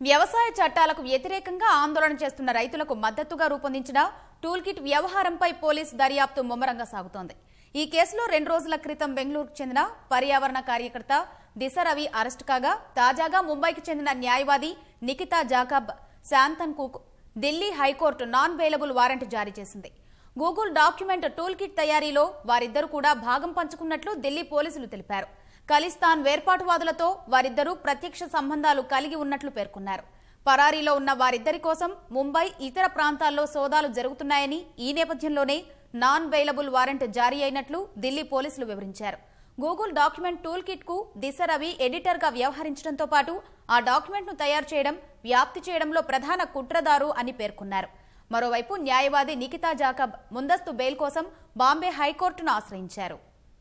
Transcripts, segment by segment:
వ్యవసాయ చట్టాలకు వ్యతిరేకంగా ఆందోళన చేస్తున్న రైతులకు మద్దతుగా రూపొందించిన టూల్ కిట్ వ్యవహారంపై పోలీసు దర్యాప్తు ముమ్మరంగా సాగుతోంది ఈ కేసులో రెండు రోజుల క్రితం బెంగళూరుకు చెందిన పర్యావరణ కార్యకర్త దిశ రవి అరెస్టు కాగా తాజాగా ముంబైకి చెందిన న్యాయవాది నికితా జాకబ్ శాంతన్ కుక్ Delhi high court non bailable warrant జారీ చేసింది గూగుల్ డాక్యుమెంట్ టూల్ కిట్ తయారీలో వారిద్దరూ కూడా భాగం పంచుకున్నట్లు ఢిల్లీ పోలీసులు తెలిపారు ఖలిస్తాన్ వేర్పాటువాదులతో వారిద్దరూ ప్రత్యక్ష సంబంధాలు కలిగి ఉన్నట్లు పేర్కొన్నారు పరారీలో ఉన్న వారిద్దరి కోసం ముంబై ఇతర ప్రాంతాల్లో సోదాలు జరుగుతున్నాయని ఈ నేపథ్యంలోనే నాన్ బెయిలబుల్ వారెంట్ జారీ అయినట్లు ఢిల్లీ పోలీసులు వివరించారు గూగుల్ డాక్యుమెంట్ టూల్ కిట్ కు దిశ రవి ఎడిటర్ గా వ్యవహరించడంతో పాటు ఆ డాక్యుమెంట్ ను తయారు చేయడం వ్యాప్తి చేయడంలో ప్రధాన కుట్రదారు అని పేర్కొన్నారు మరోవైపు న్యాయవాది నికితా జాకబ్ ముందస్తు బెయిల్ కోసం బాంబే హైకోర్టును ఆశ్రయించారు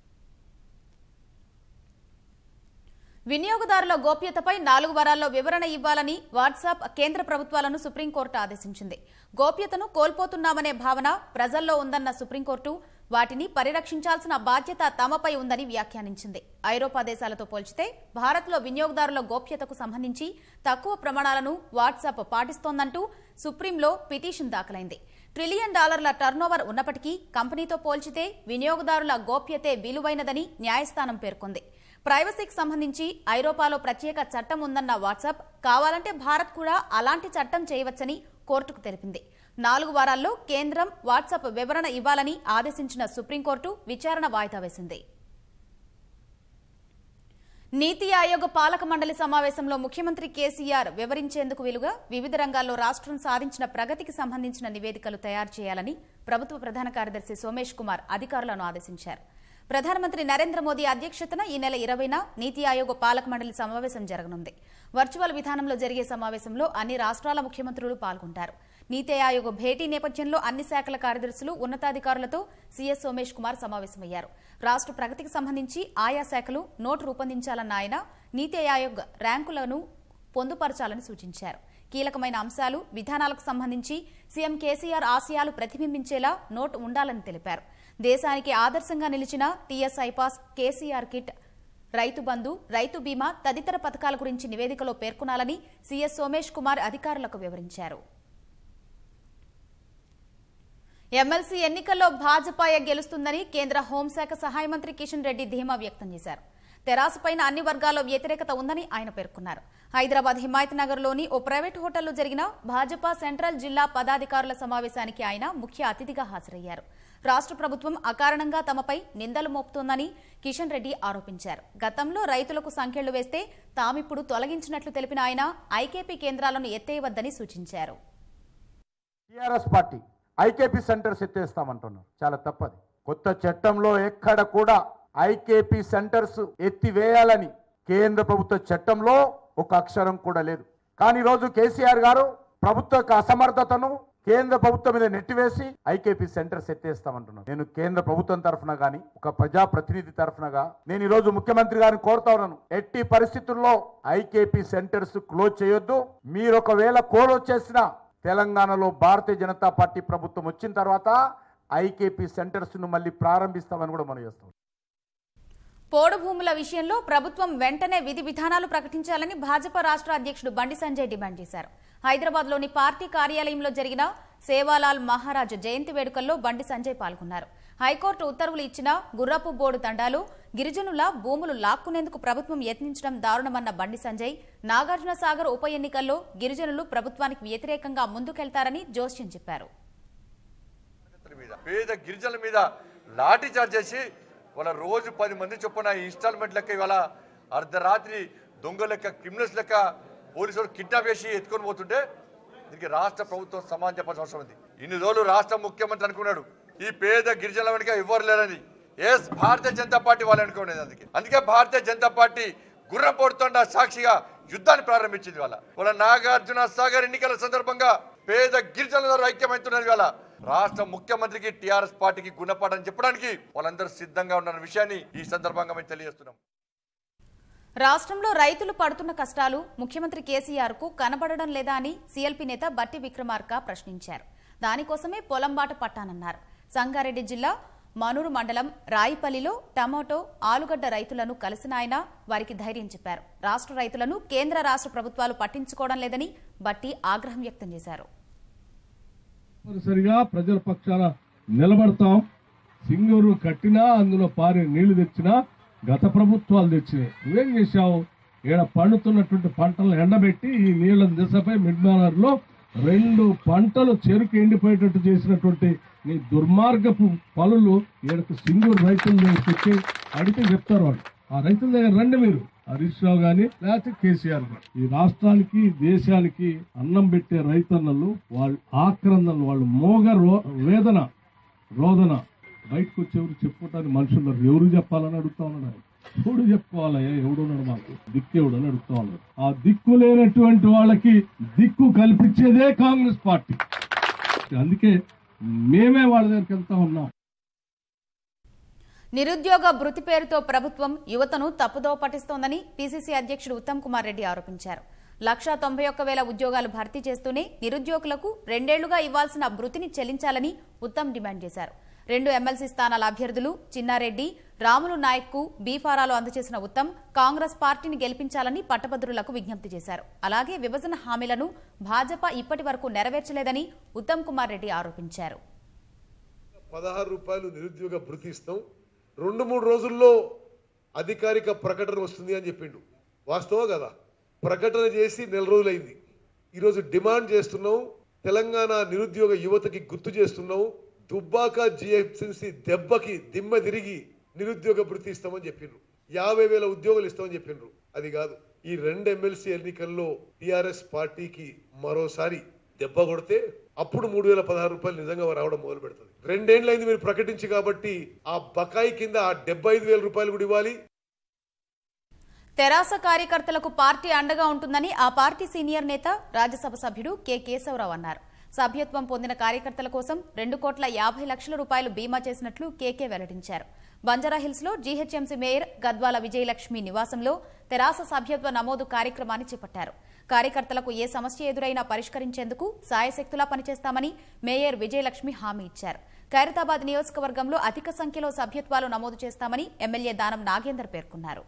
వినియోగదారుల గోప్యతపై నాలుగు వారాల్లో వివరణ ఇవ్వాలని వాట్సాప్ కేంద్ర ప్రభుత్వాలను సుప్రీంకోర్టు ఆదేశించింది గోప్యతను కోల్పోతున్నామనే భావన ప్రజల్లో ఉందన్న సుప్రీంకోర్టు వాటిని పరిరక్షించాల్సిన బాధ్యత తమపై ఉందని వ్యాఖ్యానించింది ఐరోపా దేశాలతో పోల్చితే భారత్లో వినియోగదారుల గోప్యతకు సంబంధించి తక్కువ ప్రమాణాలను వాట్సాప్ పాటిస్తోందంటూ సుప్రీంలో పిటిషన్ దాఖలైంది ట్రిలియన్ డాలర్ల టర్నోవర్ ఉన్నప్పటికీ కంపెనీతో పోల్చితే వినియోగదారుల గోప్యతే విలువైనదని న్యాయస్థానం పేర్కొంది ప్రైవసీకి సంబంధించి ఐరోపాలో ప్రత్యేక చట్టం ఉందన్న వాట్సాప్ కావాలంటే భారత్ కూడా అలాంటి చట్టం చేయవచ్చని కోర్టుకు తెలిపింది నాలుగు వారాల్లో కేంద్రం వాట్సాప్ వివరణ ఇవ్వాలని ఆదేశించిన సుప్రీంకోర్టు విచారణ వాయిదా వేసింది నీతి ఆయోగ్ పాలక మండలి సమావేశంలో ముఖ్యమంత్రి కేసీఆర్ వివరించేందుకు వీలుగా వివిధ రంగాల్లో రాష్ట్రం సాధించిన ప్రగతికి సంబంధించిన నివేదికలు తయారు చేయాలని ప్రభుత్వ ప్రధాన కార్యదర్శి సోమేష్ కుమార్ అధికారులను ఆదేశించారు ప్రధానమంత్రి నరేంద్ర మోదీ అధ్యక్షతన ఈ నెల ఇరవైన నీతి ఆయోగ్ పాలక మండలి సమావేశం జరగనుంది వర్చువల్ విధానంలో జరిగే సమావేశంలో అన్ని రాష్ట్రాల ముఖ్యమంత్రులు పాల్గొంటారు నీతి ఆయోగ్ భేటీ నేపథ్యంలో అన్ని శాఖల కార్యదర్శులు ఉన్నతాధికారులతో సీఎస్ సోమేష్ కుమార్ సమావేశమయ్యారు రాష్ట్ర ప్రగతికి సంబంధించి ఆయా శాఖలు నోటు రూపొందించాలన్న ఆయన నీతి ఆయోగ్ ర్యాంకులను పొందుపరచాలని సూచించారు కీలకమైన అంశాలు విధానాలకు సంబంధించి సీఎం కేసీఆర్ ఆశయాలు ప్రతిబింబించేలా నోటు ఉండాలని తెలిపారు దేశానికి ఆదర్శంగా నిలిచిన టీఎస్ ఐపాస్ కేసీఆర్ కిట్ రైతు బంధు రైతు బీమా తదితర పథకాల గురించి నివేదికలో పేర్కొనాలని సీఎస్ సోమేష్ కుమార్ అధికారులకు వివరించారు ఎమ్మెల్సీ ఎన్నికల్లో భాజపాయే గెలుస్తుందని కేంద్ర హోంశాఖ సహాయ మంత్రి కిషన్ రెడ్డి ధీమా వ్యక్తం చేశారు తెరాసపైన అన్ని వర్గాల్లో వ్యతిరేకత ఉందని ఆయన పేర్కొన్నారు హైదరాబాద్ హిమాయత్ నగర్లోని ఓ ప్రైవేట్ హోటల్లో జరిగిన భాజపా సెంట్రల్ జిల్లా పదాధికారుల సమావేశానికి ఆయన ముఖ్య అతిథిగా హాజరయ్యారు రాష్ట్ర ప్రభుత్వం అకారణంగా తమపై నిందలు మోపుతోందని కిషన్ రెడ్డి ఆరోపించారు గతంలో రైతులకు సంఖ్యలు వేస్తే తామిప్పుడు తొలగించినట్లు తెలిపిన ఆయన ఐకేపీ కేంద్రాలను ఎత్తేయవద్దని సూచించారు టిఆర్ఎస్ పార్టీ ఐకేపీ సెంటర్స్ ఎత్తేస్తామంటున్నారు చాలా తప్పది కొత్త చట్టంలో ఎక్కడ కూడా ఐకేపీ సెంటర్స్ ఎత్తివేయాలని కేంద్ర ప్రభుత్వ చట్టంలో ఒక అక్షరం కూడా లేదు కానీ ఈరోజు కేసీఆర్ గారు ప్రభుత్వ యొక్క అసమర్థతను కేంద్ర ప్రభుత్వం మీద నెట్టివేసి ఐకేపీ సెంటర్స్ ఎత్తేస్తామంటున్నాను నేను కేంద్ర ప్రభుత్వం తరఫున గాని ఒక ప్రజా ప్రతినిధి తరఫునగా నేను ఈ రోజు ముఖ్యమంత్రి గారిని కోరుతా ఉన్నాను ఎట్టి పరిస్థితుల్లో ఐకేపీ సెంటర్స్ క్లోజ్ చేయొద్దు మీరు ఒకవేళ క్లోజ్ చేసిన తెలంగాణలో భారతీయ జనతా పార్టీ ప్రభుత్వం వచ్చిన తర్వాత ఐకేపీ సెంటర్స్ ను మళ్ళీ ప్రారంభిస్తామని కూడా మనం చేస్తాం పోడు భూముల విషయంలో ప్రభుత్వం వెంటనే విధి విధానాలు ప్రకటించాలని భాజపా రాష్ట్ర అధ్యక్షుడు బండి సంజయ్ డిమాండ్ చేశారు హైదరాబాద్ లోని పార్టీ కార్యాలయంలో జరిగిన సేవాలాల్ మహారాజ్ జయంతి వేడుకల్లో బండి సంజయ్ పాల్గొన్నారు హైకోర్టు ఉత్తర్వులు ఇచ్చిన గుర్రపు బోర్డు తండాలు గిరిజనుల భూములు లాక్కునేందుకు ప్రభుత్వం యత్నించడం దారుణమన్న బండి సంజయ్ నాగార్జున సాగర్ ఉప ఎన్నికల్లో గిరిజనులు ప్రభుత్వానికి వ్యతిరేకంగా ముందుకెళ్తారని జోస్యం చెప్పారు రైతుల మీద పేద గిరిజనుల మీద లాఠీ చార్జ్ చేసి వాళ్ళ రోజు పది మంది చొప్పున ఇన్స్టాల్మెంట్ లెక్క ఇవాళ అర్ధరాత్రి దొంగ లెక్క క్రిమినల్స్ లెక్క పోలీసులు కిడ్నాప్ చేసి ఎత్తుకొని పోతుంటే దీనికి రాష్ట్ర ప్రభుత్వం సమాధానం చెప్పాల్సిన అవసరం ఉంది ఇన్ని రోజులు రాష్ట్ర ముఖ్యమంత్రి అనుకున్నాడు ఈ పేద గిరిజనుల వెనుక ఎవ్వరు లేరని ఎస్ భారతీయ జనతా పార్టీ వాళ్ళు అనుకునేది అందుకే అందుకే భారతీయ జనతా పార్టీ గుర్రం పొడుతుండ సాక్షిగా యుద్ధాన్ని ప్రారంభించింది వాళ్ళ వాళ్ళ నాగార్జున సాగర్ ఎన్నికల సందర్భంగా పేద గిరిజనుల ఐక్యమవుతున్నది వాళ్ళ రాష్ట్ర ముఖ్యమంత్రికి టిఆర్ఎస్ పార్టీకి గుణపాఠం చెప్పడానికి వాళ్ళందరూ సిద్ధంగా ఉన్న విషయాన్ని ఈ సందర్భంగా మేము తెలియజేస్తున్నాం రాష్ట్రంలో రైతులు పడుతున్న కష్టాలు ముఖ్యమంత్రి కేసీఆర్ కు కనబడడం లేదా అని సీఎల్పీ నేత బట్టి విక్రమార్క ప్రశ్నించారు దానికోసమే పొలం బాట పట్టానన్నారు సంగారెడ్డి జిల్లా మనూరు మండలం రాయిపల్లిలో టమాటో ఆలుగడ్డ రైతులను కలిసిన ఆయన వారికి ధైర్యం చెప్పారు రాష్ట్ర రైతులను కేంద్ర రాష్ట్ర ప్రభుత్వాలు పట్టించుకోవడం లేదని బట్టి ఆగ్రహం వ్యక్తం చేశారు తప్పనిసరిగా ప్రజల పక్షాన నిలబడతాం సింగూరు కట్టినా అందులో పారే నీళ్లు తెచ్చినా గత ప్రభుత్వాలు తెచ్చినాయి నువ్వేం చేశావు ఈడ పండుతున్నటువంటి పంటలను ఎండబెట్టి ఈ నీళ్ల దిశపై మిడ్మానర్ లో రెండు పంటలు చెరుకు ఎండిపోయేటట్టు చేసినటువంటి నీ దుర్మార్గపు పనులు ఈడకు సింగూరు రైతుల దగ్గరికి వచ్చి అడిగితే చెప్తారు వాళ్ళు ఆ రైతుల దగ్గర రండి మీరు హరీష్ రావు గాని లేకపోతే కేసీఆర్ గాని ఈ రాష్ట్రానికి దేశానికి అన్నం పెట్టే రైతన్నలు వాళ్ళ ఆక్రందనలు వాళ్ళు మోగ రో వేదన రోదన బయటకు వచ్చేవారు చెప్పుకోవటానికి మనుషులు ఎవరు చెప్పాలని అడుగుతా ఉన్నాడు ఆయన. ఎవడు చెప్పుకోవాలయ్యా ఎవడున్నాడు మాకు దిక్కేవుడు అని అడుగుతా ఉన్నాడు ఆ దిక్కు లేనటువంటి వాళ్ళకి దిక్కు కల్పించేదే కాంగ్రెస్ పార్టీ అందుకే మేమే వాళ్ళ దగ్గరికి వెళ్తా ఉన్నాం నిరుద్యోగ భృతి పేరుతో ప్రభుత్వం యువతను తప్పుదోవ పట్టిస్తోందని పీసీసీ అధ్యక్షుడు ఉత్తమ్ కుమార్ రెడ్డి ఆరోపించారు లక్షా తొంభై ఒక్క వేల ఉద్యోగాలు భర్తీ చేస్తూనే నిరుద్యోగులకు రెండేళ్లుగా ఇవ్వాల్సిన భృతిని చెల్లించాలని ఉత్తమ్ డిమాండ్ చేశారు రెండు ఎమ్మెల్సీ స్థానాల అభ్యర్థులు చిన్నారెడ్డి రాములు నాయక్కు బీఫారాలు అందజేసిన ఉత్తమ్ కాంగ్రెస్ పార్టీని గెలిపించాలని పట్టభద్రులకు విజ్ఞప్తి చేశారు అలాగే విభజన హామీలను భాజపా ఇప్పటి వరకు నెరవేర్చలేదని ఉత్తమ్ కుమార్ రెడ్డి ఆరోపించారు పదహారు రూపాయలు నిరుద్యోగ భృతి ఇస్తాం రెండు మూడు రోజుల్లో అధికారిక ప్రకటన వస్తుంది అని చెప్పిండు వాస్తవం కదా ప్రకటన చేసి నెల రోజులైంది ఈరోజు డిమాండ్ చేస్తున్నాం తెలంగాణ నిరుద్యోగ యువతకి గుర్తు చేస్తున్నాం దుబ్బాక జిహెచ్ఎంసీ దెబ్బకి దిమ్మ తిరిగి నిరుద్యోగ భృతి ఇస్తామని చెప్పిండ్రు యాభై వేల ఉద్యోగాలు ఇస్తామని చెప్పిండ్రు అది కాదు ఈ రెండు ఎమ్మెల్సీ ఎన్నికల్లో టిఆర్ఎస్ పార్టీకి మరోసారి దెబ్బ కొడితే అప్పుడు మూడు వేల పదహారు రూపాయలు నిజంగా రావడం మొదలు పెడుతుంది రెండేళ్లైంది మీరు ప్రకటించి కాబట్టి ఆ బకాయి కింద ఆ డెబ్బై ఐదు వేల రూపాయలు కూడా ఇవ్వాలి తెరాస కార్యకర్తలకు పార్టీ అండగా ఉంటుందని ఆ పార్టీ సీనియర్ నేత రాజ్యసభ సభ్యుడు కె కేశవరావు అన్నారు సభ్యత్వం పొందిన కార్యకర్తల కోసం రెండు కోట్ల యాభై లక్షల రూపాయలు బీమా చేసినట్లు కేకే వెల్లడించారు బంజారాహిల్స్ లో జీహెచ్ఎంసీ మేయర్ గద్వాల విజయలక్ష్మి నివాసంలో తెరాస సభ్యత్వ నమోదు కార్యక్రమాన్ని చేపట్టారు కార్యకర్తలకు ఏ సమస్య ఎదురైనా పరిష్కరించేందుకు సాయశక్తులా పనిచేస్తామని మేయర్ విజయలక్ష్మి హామీ ఇచ్చారు ఖైరతాబాద్ నియోజకవర్గంలో అధిక సంఖ్యలో సభ్యత్వాలు నమోదు చేస్తామని ఎమ్మెల్యే దానం నాగేందర్ పేర్కొన్నారు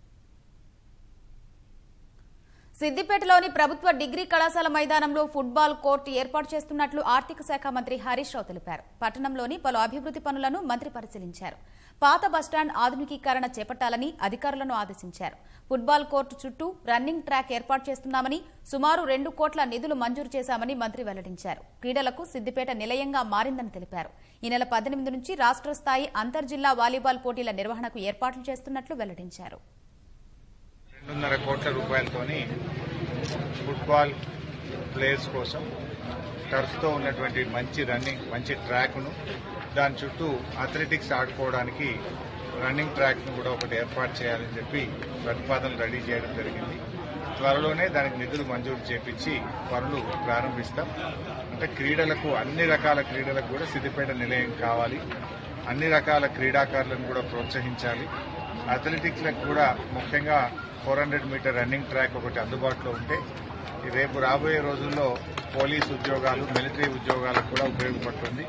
సిద్దిపేటలోని ప్రభుత్వ డిగ్రీ కళాశాల మైదానంలో ఫుట్బాల్ కోర్టు ఏర్పాటు చేస్తున్నట్లు ఆర్థిక శాఖ మంత్రి హరీష్ రావు తెలిపారు పట్టణంలోని పలు అభివృద్ధి పనులను మంత్రి పరిశీలించారు పాత బస్టాండ్ ఆధునికీకరణ చేపట్టాలని అధికారులను ఆదేశించారు ఫుట్బాల్ కోర్టు చుట్టూ రన్నింగ్ ట్రాక్ ఏర్పాటు చేస్తున్నామని సుమారు రెండు కోట్ల నిధులు మంజూరు చేశామని మంత్రి వెల్లడించారు క్రీడలకు సిద్దిపేట నిలయంగా మారిందని తెలిపారు ఈ నెల పద్దెనిమిది నుంచి రాష్ట్ర స్థాయి అంతర్జిల్లా వాలీబాల్ పోటీల నిర్వహణకు ఏర్పాట్లు చేస్తున్నట్లు వెల్లడించారు రెండున్నర కోట్ల రూపాయలతోని ఫుట్బాల్ ప్లేయర్స్ కోసం టర్ఫ్తో ఉన్నటువంటి మంచి రన్నింగ్ మంచి ట్రాక్ను దాని చుట్టూ అథ్లెటిక్స్ ఆడుకోవడానికి రన్నింగ్ ట్రాక్ను కూడా ఒకటి ఏర్పాటు చేయాలని చెప్పి ప్రతిపాదనలు రెడీ చేయడం జరిగింది త్వరలోనే దానికి నిధులు మంజూరు చేపించి పనులు ప్రారంభిస్తాం అంటే క్రీడలకు అన్ని రకాల క్రీడలకు కూడా సిద్దిపేట నిలయం కావాలి అన్ని రకాల క్రీడాకారులను కూడా ప్రోత్సహించాలి అథ్లెటిక్స్లకు కూడా ముఖ్యంగా four hundred metre running track ఒకటి అందుబాటులో ఉంటే ఈ రేపు రాబోయే రోజుల్లో పోలీస్ ఉద్యోగాలు మిలిటరీ ఉద్యోగాలకు కూడా ఉపయోగపడుతుంది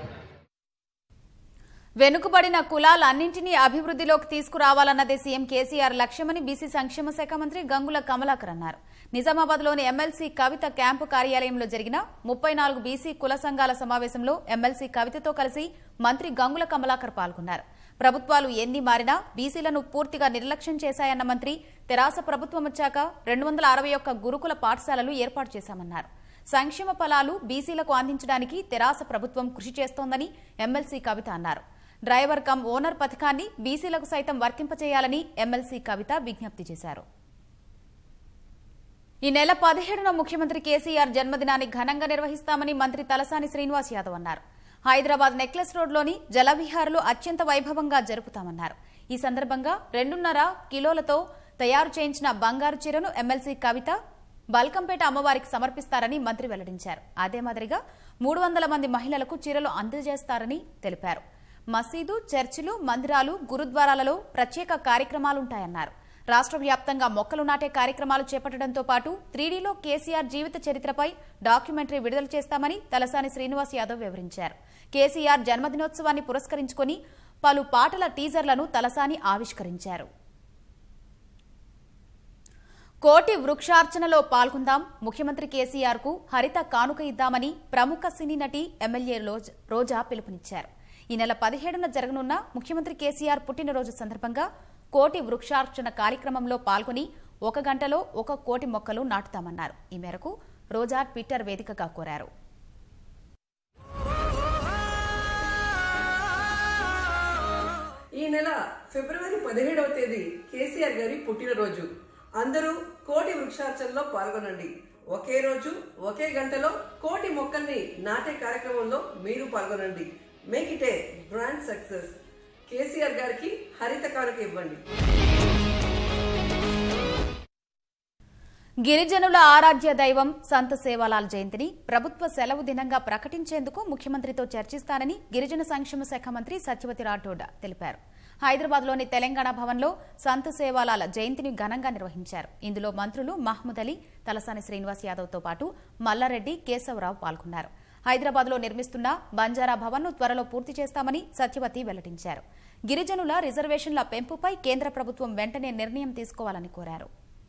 వెనుకబడిన కులాలన్నింటినీ అభివృద్ధిలోకి తీసుకురావాలన్నదే సీఎం కేసీఆర్ లక్ష్యమని బీసీ సంక్షేమ శాఖ మంత్రి గంగుల కమలాకర్ అన్నారు నిజామాబాద్లోని ఎమ్మెల్సీ కవిత క్యాంపు కార్యాలయంలో జరిగిన ముప్పై నాలుగు బీసీ కుల సంఘాల సమావేశంలో ఎమ్మెల్సీ కవితతో కలిసి మంత్రి గంగుల కమలాకర్ పాల్గొన్నారు ప్రభుత్వాలు ఎన్ని మారినా బీసీలను పూర్తిగా నిర్లక్ష్యం చేశాయన్న మంత్రి తెరాస ప్రభుత్వం వచ్చాక రెండు వందల అరవై ఒక్క గురుకుల పాఠశాలలు ఏర్పాటు చేశామన్నారు సంక్షేమ ఫలాలు బీసీలకు అందించడానికి తెరాస ప్రభుత్వం కృషి చేస్తోందని ఎమ్మెల్సీ కవిత అన్నారు డ్రైవర్ కమ్ ఓనర్ పథకాన్ని బీసీలకు సైతం వర్తింపచేయాలని ఎమ్మెల్సీ కవిత విజ్ఞప్తి చేశారు ఈ నెల పదిహేడున ముఖ్యమంత్రి కేసీఆర్ జన్మదినాన్ని ఘనంగా నిర్వహిస్తామని మంత్రి తలసాని శ్రీనివాస్ యాదవ్ అన్నారు హైదరాబాద్ నెక్లెస్ రోడ్లోని జలవిహార్లో అత్యంత వైభవంగా జరుపుతామన్నారు ఈ సందర్భంగా రెండున్నర కిలోలతో తయారు చేయించిన బంగారు చీరను ఎమ్మెల్సీ కవిత బల్కంపేట అమ్మవారికి సమర్పిస్తారని మంత్రి వెల్లడించారు అదే మాదిరిగా మూడు వందల మంది మహిళలకు చీరలు అందజేస్తారని తెలిపారు మసీదు చర్చిలు మందిరాలు గురుద్వారాలలో ప్రత్యేక కార్యక్రమాలుంటాయన్నారు రాష్ట్ర వ్యాప్తంగా మొక్కలు నాటే కార్యక్రమాలు చేపట్టడంతో పాటు త్రీడీలో కేసీఆర్ జీవిత చరిత్రపై డాక్యుమెంటరీ విడుదల చేస్తామని తలసాని శ్రీనివాస్ యాదవ్ వివరించారు కేసీఆర్ జన్మదినోత్సవాన్ని పురస్కరించుకుని పలు పాటల టీజర్లను తలసాని ఆవిష్కరించారు కోటి వృక్షార్చనలో పాల్గొందాం ముఖ్యమంత్రి కేసీఆర్ కు హరిత కానుక ఇద్దామని ప్రముఖ సినీ నటి ఎమ్మెల్యే లోజ్- రోజా పిలుపునిచ్చారు ఈ నెల పదిహేడున జరగనున్న ముఖ్యమంత్రి కేసీఆర్ పుట్టినరోజు సందర్భంగా కోటి వృక్షార్చన కార్యక్రమంలో పాల్గొని ఒక గంటలో ఒక కోటి మొక్కలు నాటుతామన్నారు ఈ మేరకు రోజా ట్విట్టర్ వేదికగా కోరారు ఈ నెల ఫిబ్రవరి పదిహేడవ తేదీ కేసీఆర్ గారి పుట్టినరోజు అందరూ కోటి వృక్షార్చనలో పాల్గొనండి ఒకే రోజు ఒకే గంటలో కోటి మొక్కల్ని నాటే కార్యక్రమంలో మీరు పాల్గొనండి make it a brand success KCR గారికి హరిత కానుక ఇవ్వండి గిరిజనుల ఆరాధ్య దైవం సంత సేవాలాల్ జయంతిని ప్రభుత్వ సెలవు దినంగా ప్రకటించేందుకు ముఖ్యమంత్రితో చర్చిస్తానని గిరిజన సంక్షేమ శాఖ మంత్రి సత్యవతి రాఠోడ్ తెలిపారు హైదరాబాద్లోని తెలంగాణ భవన్లో సంత సేవాలాల జయంతిని ఘనంగా నిర్వహించారు ఇందులో మంత్రులు మహ్మూద్ అలీ తలసాని శ్రీనివాస్ యాదవ్తో పాటు మల్లారెడ్డి కేశవరావు పాల్గొన్నారు హైదరాబాద్లో నిర్మిస్తున్న బంజారా భవన్ను త్వరలో పూర్తి చేస్తామని సత్యవతి వెల్లడించారు గిరిజనుల రిజర్వేషన్ల పెంపుపై కేంద్ర ప్రభుత్వం వెంటనే నిర్ణయం తీసుకోవాలని కోరారు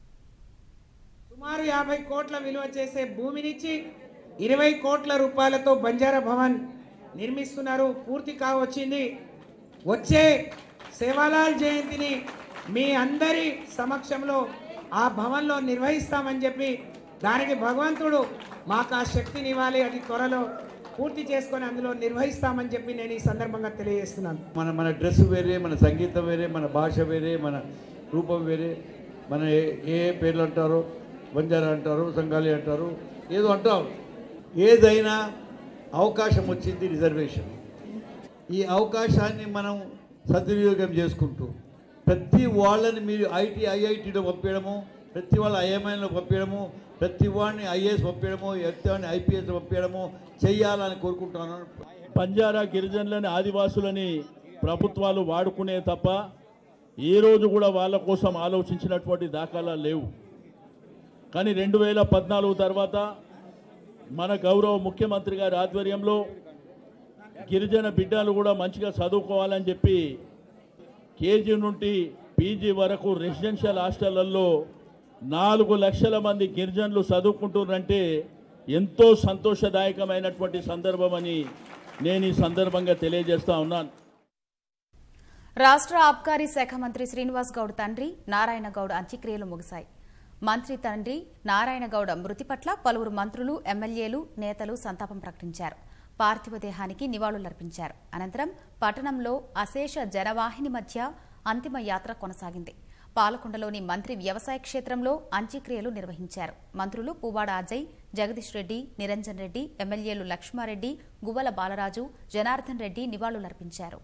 సుమారు యాభై కోట్ల విలువ చేసే భూమినిచ్చి ఇరవై కోట్ల రూపాయలతో బంజారా భవన్ నిర్మిస్తున్నారు పూర్తి కావచ్చింది వచ్చే సేవాలాల్ జయంతిని మీ అందరి సమక్షంలో ఆ భవన్లో నిర్వహిస్తామని చెప్పి దానికి భగవంతుడు మాకు ఆ శక్తిని ఇవ్వాలి అది త్వరలో పూర్తి చేసుకొని అందులో నిర్వహిస్తామని చెప్పి నేను ఈ సందర్భంగా తెలియజేస్తున్నాను మన మన డ్రెస్ వేరే మన సంగీతం వేరే మన భాష వేరే మన రూపం వేరే మన ఏ ఏ పేర్లు అంటారో బంజారా అంటారు సంగాలి అంటారు ఏదో అంటారు ఏదైనా అవకాశం వచ్చింది రిజర్వేషన్ ఈ అవకాశాన్ని మనం సద్వినియోగం చేసుకుంటూ ప్రతి వాళ్ళని మీరు ఐటీ ఐఐటీలో పంపించడము ప్రతి వాళ్ళ ఐఎంఐలో పంపించడము ప్రతి వాడిని ఐఏఎస్ పంపించడము ప్రతి వాడిని ఐపీఎస్ పంపించడము చెయ్యాలని కోరుకుంటున్నాను బంజారా గిరిజనులని ఆదివాసులని ప్రభుత్వాలు వాడుకునే తప్ప ఏ రోజు కూడా వాళ్ళ కోసం ఆలోచించినటువంటి దాఖలా లేవు కానీ రెండు వేల పద్నాలుగు తర్వాత మన గౌరవ ముఖ్యమంత్రి గారి ఆధ్వర్యంలో గిరిజన బిడ్డలు కూడా మంచిగా చదువుకోవాలని చెప్పి కేజీ నుండి పీజీ వరకు రెసిడెన్షియల్ హాస్టళ్లలో నాలుగు లక్షల మంది గిరిజనులు చదువుకుంటున్నారంటే ఎంతో సంతోషదాయకమైనటువంటి సందర్భం అని నేను ఈ సందర్భంగా తెలియజేస్తా ఉన్నాను రాష్ట్ర ఆబ్కారీ శాఖ మంత్రి శ్రీనివాస్ గౌడ్ తండ్రి నారాయణ గౌడ్ అంత్యక్రియలు ముగిశాయి మంత్రి తండ్రి నారాయణ గౌడ్ మృతి పట్ల పలువురు మంత్రులు ఎమ్మెల్యేలు నేతలు సంతాపం ప్రకటించారు పార్థివ దేహానికి నివాళులర్పించారు అనంతరం పట్టణంలో అశేష జనవాహిని మధ్య అంతిమ యాత్ర కొనసాగింది పాలకొండలోని మంత్రి వ్యవసాయ క్షేత్రంలో అంత్యక్రియలు నిర్వహించారు మంత్రులు పువ్వాడ అజయ్ జగదీష్ రెడ్డి నిరంజన్ రెడ్డి ఎమ్మెల్యేలు లక్ష్మారెడ్డి గువ్వల బాలరాజు జనార్దన్ రెడ్డి నివాళులర్పించారు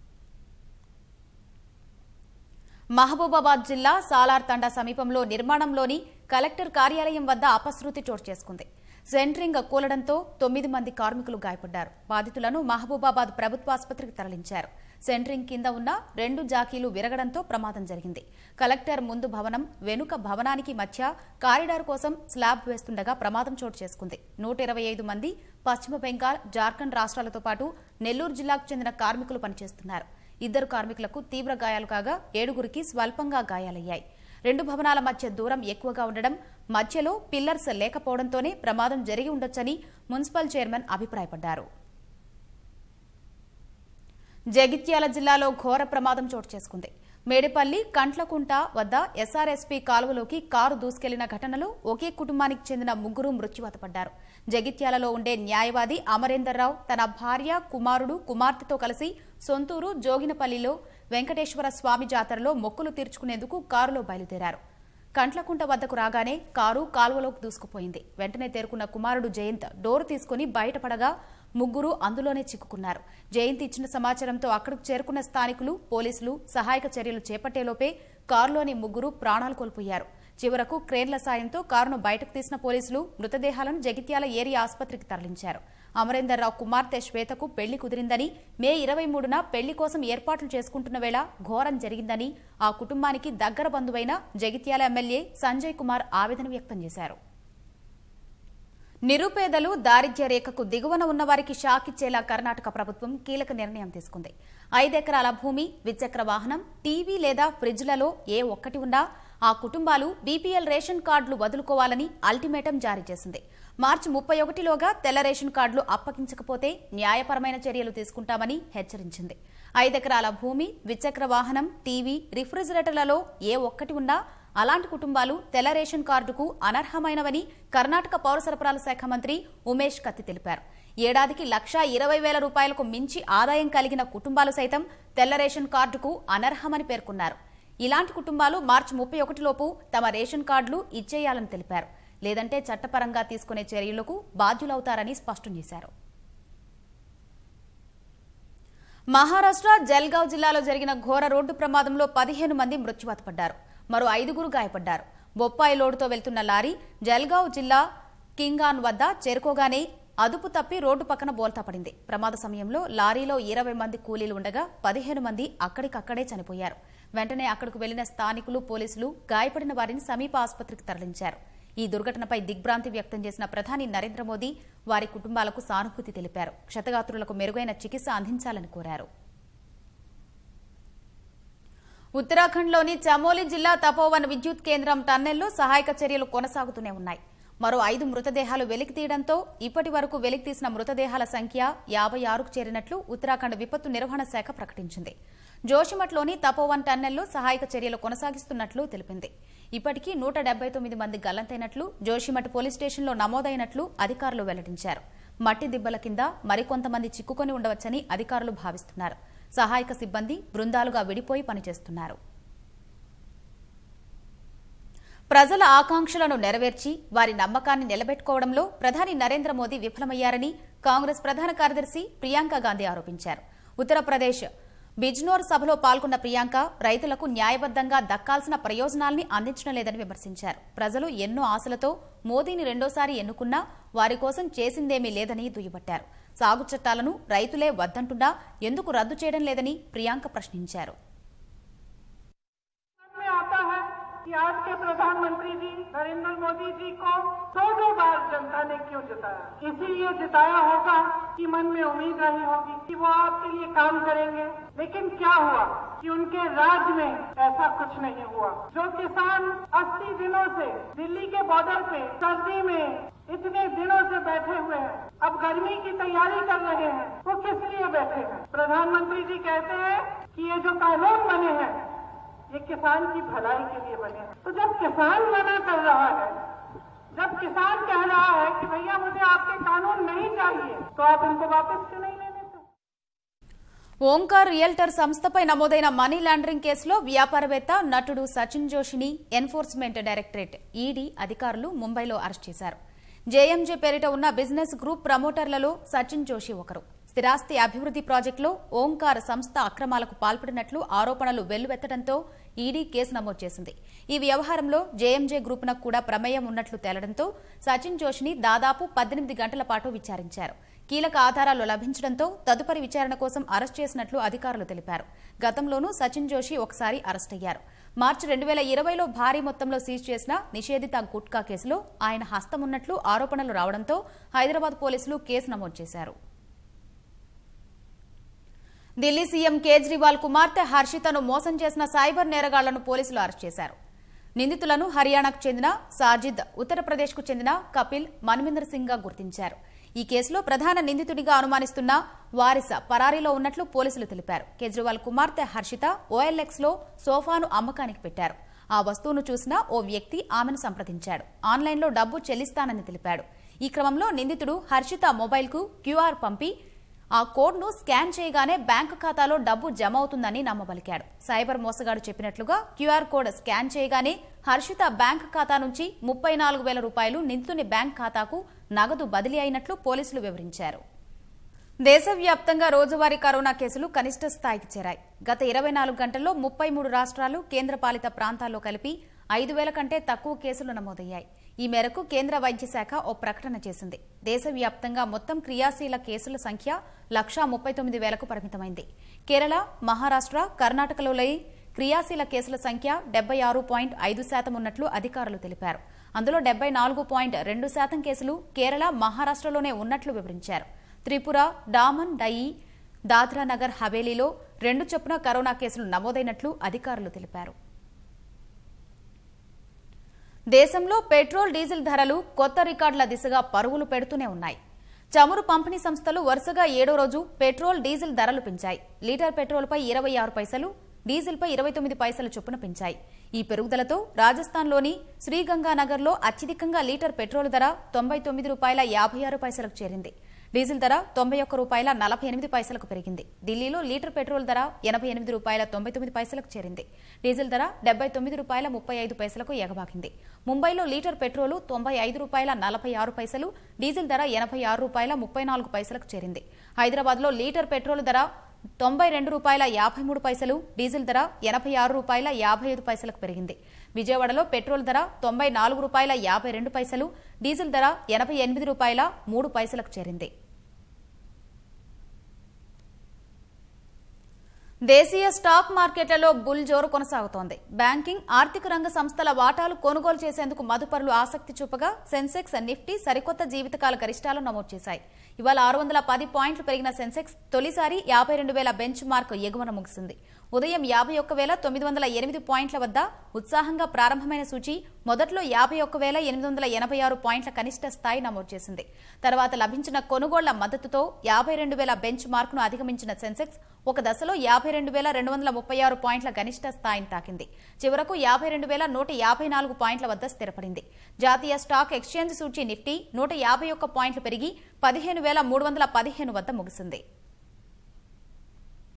మహబూబాబాద్ జిల్లా సాలార్ తండా సమీపంలో నిర్మాణంలోని కలెక్టర్ కార్యాలయం వద్ద అపశృతి చోటు చేసుకుంది సెంట్రింగ్ కూలడంతో తొమ్మిది మంది కార్మికులు గాయపడ్డారు బాధితులను మహబూబాబాద్ ప్రభుత్వ ఆసుపత్రికి తరలించారు సెంట్రింగ్ కింద ఉన్న రెండు జాకీలు విరగడంతో ప్రమాదం జరిగింది కలెక్టర్ ముందు భవనం వెనుక భవనానికి మధ్య కారిడార్ కోసం స్లాబ్ వేస్తుండగా ప్రమాదం చోటు చేసుకుంది నూట ఇరవై ఐదు మంది పశ్చిమ బెంగాల్ జార్ఖండ్ రాష్ట్రాలతో పాటు నెల్లూరు జిల్లాకు చెందిన కార్మికులు పనిచేస్తున్నారు ఇద్దరు కార్మికులకు తీవ్ర గాయాలు కాగా ఏడుగురికి స్వల్పంగా గాయాలయ్యాయి రెండు భవనాల మధ్య దూరం ఎక్కువగా ఉండడం మధ్యలో పిల్లర్స్ లేకపోవడంతోనే ప్రమాదం జరిగి ఉండొచ్చని మున్సిపల్ చైర్మన్ అభిప్రాయపడ్డారు జగిత్యాల జిల్లాలో ఘోర ప్రమాదం చోటు చేసుకుంది మేడిపల్లి కంట్లకుంట వద్ద ఎస్ఆర్ఎస్పీ కాలువలోకి కారు దూసుకెళ్లిన ఘటనలో ఒకే కుటుంబానికి చెందిన ముగ్గురు మృత్యువాత పడ్డారు జగిత్యాలలో ఉండే న్యాయవాది అమరేందర్ రావు తన భార్య కుమారుడు కుమార్తెతో కలిసి సొంతూరు జోగినపల్లిలో వెంకటేశ్వర స్వామి జాతరలో మొక్కులు తీర్చుకునేందుకు కారులో బయలుదేరారు కంట్లకుంట వద్దకు రాగానే కారు కాలువలోకి దూసుకుపోయింది వెంటనే తేరుకున్న కుమారుడు జయంత్ డోరు తీసుకుని బయటపడగా ముగ్గురు అందులోనే చిక్కుకున్నారు జయంత్ ఇచ్చిన సమాచారంతో అక్కడికి చేరుకున్న స్థానికులు పోలీసులు సహాయక చర్యలు చేపట్టేలోపే కారులోని ముగ్గురు ప్రాణాలు కోల్పోయారు చివరకు క్రేన్ల సాయంతో కారును బయటకు తీసిన పోలీసులు మృతదేహాలను జగిత్యాల ఏరియా ఆసుపత్రికి తరలించారు అమరేందర్ రావు కుమార్తె శ్వేతకు పెళ్లి కుదిరిందని మే ఇరవై మూడున పెళ్లి కోసం ఏర్పాట్లు చేసుకుంటున్న వేళ ఘోరం జరిగిందని ఆ కుటుంబానికి దగ్గర బంధువైన జగిత్యాల ఎమ్మెల్యే సంజయ్ కుమార్ ఆవేదన వ్యక్తం చేశారు నిరుపేదలు దారిద్ర్య రేఖకు దిగువన ఉన్న వారికి షాక్ ఇచ్చేలా కర్ణాటక ప్రభుత్వం కీలక నిర్ణయం తీసుకుంది ఐదెకరాల భూమి ద్విచక్ర వాహనం టీవీ లేదా ఫ్రిడ్జ్లలో ఏ ఒక్కటి ఉన్నా ఆ కుటుంబాలు బీపీఎల్ రేషన్ కార్డులు వదులుకోవాలని అల్టిమేటం జారీ చేసింది మార్చి ముప్పై ఒకటిలోగా తెల్ల రేషన్ కార్డులు అప్పగించకపోతే న్యాయపరమైన చర్యలు తీసుకుంటామని హెచ్చరించింది ఐదెకరాల భూమి ద్విచక్ర వాహనం టీవీ రిఫ్రిజిరేటర్లలో ఏ ఒక్కటి ఉన్నా అలాంటి కుటుంబాలు తెల్ల రేషన్ కార్డుకు అనర్హమైనవని కర్ణాటక పౌర సరఫరాల శాఖ మంత్రి ఉమేష్ కత్తి తెలిపారు ఏడాదికి లక్షా ఇరవై వేల రూపాయలకు మించి ఆదాయం కలిగిన కుటుంబాలు సైతం తెల్ల రేషన్ కార్డుకు అనర్హమని పేర్కొన్నారు ఇలాంటి కుటుంబాలు మార్చి ముప్పై ఒకటిలోపు తమ రేషన్ కార్డులు ఇచ్చేయాలని తెలిపారు లేదంటే చట్టపరంగా తీసుకునే చర్యలకు బాధ్యులవుతారని స్పష్టం చేశారు మహారాష్ట్ర జల్గావ్ జిల్లాలో జరిగిన ఘోర రోడ్డు ప్రమాదంలో పదిహేను మంది మృత్యువాత పడ్డారు మరో ఐదుగురు గాయపడ్డారు బొప్పాయి లోడుతో వెళ్తున్న లారీ జల్గావ్ జిల్లా కింగాన్ వద్ద చేరుకోగానే అదుపు తప్పి రోడ్డు పక్కన బోల్తా పడింది ప్రమాద సమయంలో లారీలో ఇరవై మంది కూలీలు ఉండగా పదిహేను మంది అక్కడికక్కడే చనిపోయారు వెంటనే అక్కడకు వెళ్లిన స్థానికులు పోలీసులు గాయపడిన వారిని సమీప ఆసుపత్రికి తరలించారు ఈ దుర్ఘటనపై దిగ్భ్రాంతి వ్యక్తం చేసిన ప్రధాని నరేంద్ర మోదీ వారి కుటుంబాలకు సానుభూతి తెలిపారు క్షతగాత్రులకు మెరుగైన చికిత్స అందించాలని కోరారు ఉత్తరాఖండ్లోని చమోలి జిల్లా తపోవన్ విద్యుత్ కేంద్రం టన్నెల్లో సహాయక చర్యలు కొనసాగుతూనే ఉన్నాయి మరో ఐదు మృతదేహాలు వెలికి తీయడంతో ఇప్పటి వరకు వెలికి తీసిన మృతదేహాల సంఖ్య యాభై ఆరుకు చేరినట్లు ఉత్తరాఖండ్ విపత్తు నిర్వహణ శాఖ ప్రకటించింది జోషిమట్లోని తపోవన్ టన్నెల్లో సహాయక చర్యలు కొనసాగిస్తున్నట్లు తెలిపింది ఇప్పటికీ నూట డెబ్బై తొమ్మిది మంది గల్లంతైనట్లు జోషిమఠ్ పోలీస్ స్టేషన్లో నమోదైనట్లు అధికారులు వెల్లడించారు మట్టి దిబ్బల కింద మరికొంతమంది చిక్కుకొని ఉండవచ్చని అధికారులు భావిస్తున్నారు సహాయక సిబ్బంది బృందాలుగా విడిపోయి పనిచేస్తున్నారు ప్రజల ఆకాంక్షలను నెరవేర్చి వారి నమ్మకాన్ని నిలబెట్టుకోవడంలో ప్రధాని నరేంద్ర మోదీ విఫలమయ్యారని కాంగ్రెస్ ప్రధాన కార్యదర్శి ప్రియాంక గాంధీ ఆరోపించారు ఉత్తరప్రదేశ్ బిజ్నోర్ సభలో పాల్గొన్న ప్రియాంక రైతులకు న్యాయబద్దంగా దక్కాల్సిన ప్రయోజనాల్ని అందించడం లేదని విమర్శించారు ప్రజలు ఎన్నో ఆశలతో మోదీని రెండోసారి ఎన్నుకున్నా వారి కోసం చేసిందేమీ లేదని దుయ్యబట్టారు సాగు చట్టాలను రైతులే వద్దంటున్నా ఎందుకు రద్దు చేయడం లేదని ప్రియాంక ప్రశ్నించారు में आता है कि आज के प्रधानमंत्री जी नरेंद्र मोदी जी को दो दो बार जनता ने क्यों जिताया इसीलिए जिताया होगा कि मन में उम्मीद रही होगी कि वो आपके लिए काम करेंगे लेकिन क्या हुआ कि उनके राज में ऐसा कुछ नहीं हुआ जो किसान 80 दिनों से दिल्ली के बॉर्डर पे सर्दी में इतने दिनों से बैठे हुए हैं अब गर्मी की तैयारी कर रहे हैं वो किस लिए बैठे हैं प्रधानमंत्री जी कहते हैं कि ये जो कानून बने हैं ये किसान की भलाई के लिए बने हैं तो जब किसान मना कर रहा है जब किसान कह रहा है कि भैया मुझे आपके कानून नहीं चाहिए तो आप इनको वापस क्यों नहीं ले लेते ఓంకార్ రియల్టర్ సంస్థపై నమోదైన మనీ లాండరింగ్ కేసులో వ్యాపారవేత్త నటుడు సచిన్ జోషిని ఎన్ఫోర్స్మెంట్ డైరెక్టరేట్ ఈడీ అధికారులు ముంబైలో అరెస్ట్ చేశారు జేఎంజే పేరిట ఉన్న బిజినెస్ గ్రూప్ ప్రమోటర్లలో సచిన్ జోషి ఒకరు స్థిరాస్తి అభివృద్ది ప్రాజెక్టులో ఓంకార్ సంస్థ అక్రమాలకు పాల్పడినట్లు ఆరోపణలు వెల్లువెత్తడంతో ఈడీ కేసు నమోదు చేసింది ఈ వ్యవహారంలో జేఎంజే గ్రూప్నకు కూడా ప్రమేయం ఉన్నట్లు తేలడంతో సచిన్ జోషిని దాదాపు పద్దెనిమిది గంటల పాటు విచారించారు కీలక ఆధారాలు లభించడంతో తదుపరి విచారణ కోసం అరెస్ట్ చేసినట్లు అధికారులు తెలిపారు గతంలోనూ సచిన్ జోషి ఒకసారి అరెస్ట్ అయ్యారు మార్చి రెండు వేల ఇరవైలో భారీ మొత్తంలో సీజ్ చేసిన నిషేధిత గుట్కా కేసులో ఆయన హస్తమున్నట్లు ఆరోపణలు రావడంతో హైదరాబాద్ పోలీసులు కేసు నమోదు చేశారు ఢిల్లీ సీఎం కేజ్రీవాల్ కుమార్తె హర్షితను మోసం చేసిన సైబర్ నేరగాళ్లను పోలీసులు అరెస్ట్ చేశారు నిందితులను హర్యానాకు చెందిన సాజిద్ ఉత్తరప్రదేశ్కు చెందిన కపిల్ మన్మిందర్ సింగ్ గా గుర్తించారు ఈ కేసులో ప్రధాన నిందితుడిగా అనుమానిస్తున్న వారిస పరారీలో ఉన్నట్లు పోలీసులు తెలిపారు కేజ్రీవాల్ కుమార్తె హర్షిత ఓఎల్ఎక్స్ లో సోఫాను అమ్మకానికి పెట్టారు ఆ వస్తువును చూసిన ఓ వ్యక్తి ఆమెను సంప్రదించాడు ఆన్లైన్లో డబ్బు చెల్లిస్తానని తెలిపాడు ఈ క్రమంలో నిందితుడు హర్షిత మొబైల్కు క్యూఆర్ పంపి ఆ కోడ్ను స్కాన్ చేయగానే బ్యాంకు ఖాతాలో డబ్బు జమ అవుతుందని నమ్మబలికాడు సైబర్ మోసగాడు చెప్పినట్లుగా క్యూఆర్ కోడ్ స్కాన్ చేయగానే హర్షిత బ్యాంక్ ఖాతా నుంచి ముప్పై నాలుగు వేల రూపాయలు నిందితుని బ్యాంక్ ఖాతాకు నగదు బదిలీ అయినట్లు పోలీసులు వివరించారు దేశవ్యాప్తంగా రోజువారీ కరోనా కేసులు కనిష్ట స్థాయికి చేరాయి గత ఇరవై నాలుగు గంటల్లో ముప్పై మూడు రాష్ట్రాలు కేంద్రపాలిత ప్రాంతాల్లో కలిపి ఐదు వేల కంటే తక్కువ కేసులు నమోదయ్యాయి ఈ మేరకు కేంద్ర వైద్య శాఖ ఓ ప్రకటన చేసింది దేశవ్యాప్తంగా మొత్తం క్రియాశీల కేసుల సంఖ్య లక్షా ముప్పై తొమ్మిది వేలకు పరిమితమైంది కేరళ మహారాష్ట్ర కర్ణాటకలో క్రియాశీల కేసుల సంఖ్య డెబ్బై ఆరు పాయింట్ ఐదు శాతం ఉన్నట్లు అధికారులు తెలిపారు అందులో డెబ్బై నాలుగు పాయింట్ రెండు శాతం కేసులు కేరళ మహారాష్ట్రలోనే ఉన్నట్లు వివరించారు త్రిపుర డామన్ డయి దాద్రా నగర్ హవేలీలో రెండు చొప్పున కరోనా కేసులు నమోదైనట్లు అధికారులు తెలిపారు దేశంలో పెట్రోల్ డీజిల్ ధరలు కొత్త రికార్డుల దిశగా పరుగులు పెడుతూనే ఉన్నాయి చమురు పంపిణీ సంస్థలు వరుసగా ఏడో రోజు పెట్రోల్ డీజిల్ ధరలు పెంచాయి లీటర్ పెట్రోల్పై ఇరవై ఆరు పైసలు డీజిల్పై ఇరవై తొమ్మిది పైసలు చొప్పున పెంచాయి ఈ పెరుగుదలతో రాజస్థాన్లోని శ్రీగంగానగర్లో అత్యధికంగా లీటర్ పెట్రోల్ ధర తొంభై తొమ్మిది రూపాయల యాభై ఆరు పైసలకు చేరింది డీజిల్ ధర తొంభై ఒక్క రూపాయల నలభై ఎనిమిది పైసలకు పెరిగింది ఢిల్లీలో లీటర్ పెట్రోల్ ధర ఎనభై ఎనిమిది రూపాయల తొంభై తొమ్మిది పైసలకు చేరింది డీజిల్ ధర డెబ్బై తొమ్మిది రూపాయల ముప్పై ఐదు పైసలకు ఎగబాకింది ముంబైలో లీటర్ పెట్రోలు తొంభై ఐదు రూపాయల నలభై ఆరు పైసలు డీజిల్ ధర ఎనభై ఆరు రూపాయల ముప్పై నాలుగు పైసలకు చేరింది హైదరాబాద్లో లీటర్ పెట్రోల్ ధర తొంభై రెండు రూపాయల యాభై మూడు పైసలు డీజిల్ ధర ఎనభై ఆరు రూపాయల యాభై ఐదు పైసలకు పెరిగింది విజయవాడలో పెట్రోల్ ధర తొంభై నాలుగు రూపాయల యాభై రెండు పైసలు డీజిల్ ధర ఎనభై ఎనిమిది రూపాయల మూడు పైసలకు చేరింది దేశీయ స్టాక్ మార్కెట్లలో బుల్ జోరు కొనసాగుతోంది బ్యాంకింగ్ ఆర్థిక రంగ సంస్థల వాటాలు కొనుగోలు చేసేందుకు మదుపరులు ఆసక్తి చూపగా సెన్సెక్స్ నిఫ్టీ సరికొత్త జీవితకాల గరిష్టాలు నమోదు చేశాయి ఇవాళ ఆరు వందల పది పాయింట్లు పెరిగిన సెన్సెక్స్ తొలిసారి యాభై రెండు వేల బెంచ్ మార్క్ ఎగువన ముగిసింది ఉదయం యాభై ఒక్క వేల తొమ్మిది వందల ఎనిమిది పాయింట్ల వద్ద ఉత్సాహంగా ప్రారంభమైన సూచి మొదట్లో యాభై ఒక్క వేల ఎనిమిది వందల ఎనభై ఆరు పాయింట్ల కనిష్ట స్థాయి నమోదు చేసింది తర్వాత లభించిన కొనుగోళ్ల మద్దతుతో యాభై రెండు వేల బెంచ్ మార్కును అధిగమించిన సెన్సెక్స్ ఒక దశలో యాభై రెండు వేల రెండు వందల ముప్పై ఆరు పాయింట్ల గనిష్ట స్థాయిని తాకింది చివరకు యాభై రెండు వేల నూట యాభై నాలుగు పాయింట్ల వద్ద స్థిరపడింది జాతీయ స్టాక్ ఎక్స్చేంజ్ సూచీ నిఫ్టీ నూట యాభై ఒక్క పాయింట్లు పెరిగి పదిహేను వేల మూడు వందల పదిహేను వద్ద ముగిసింది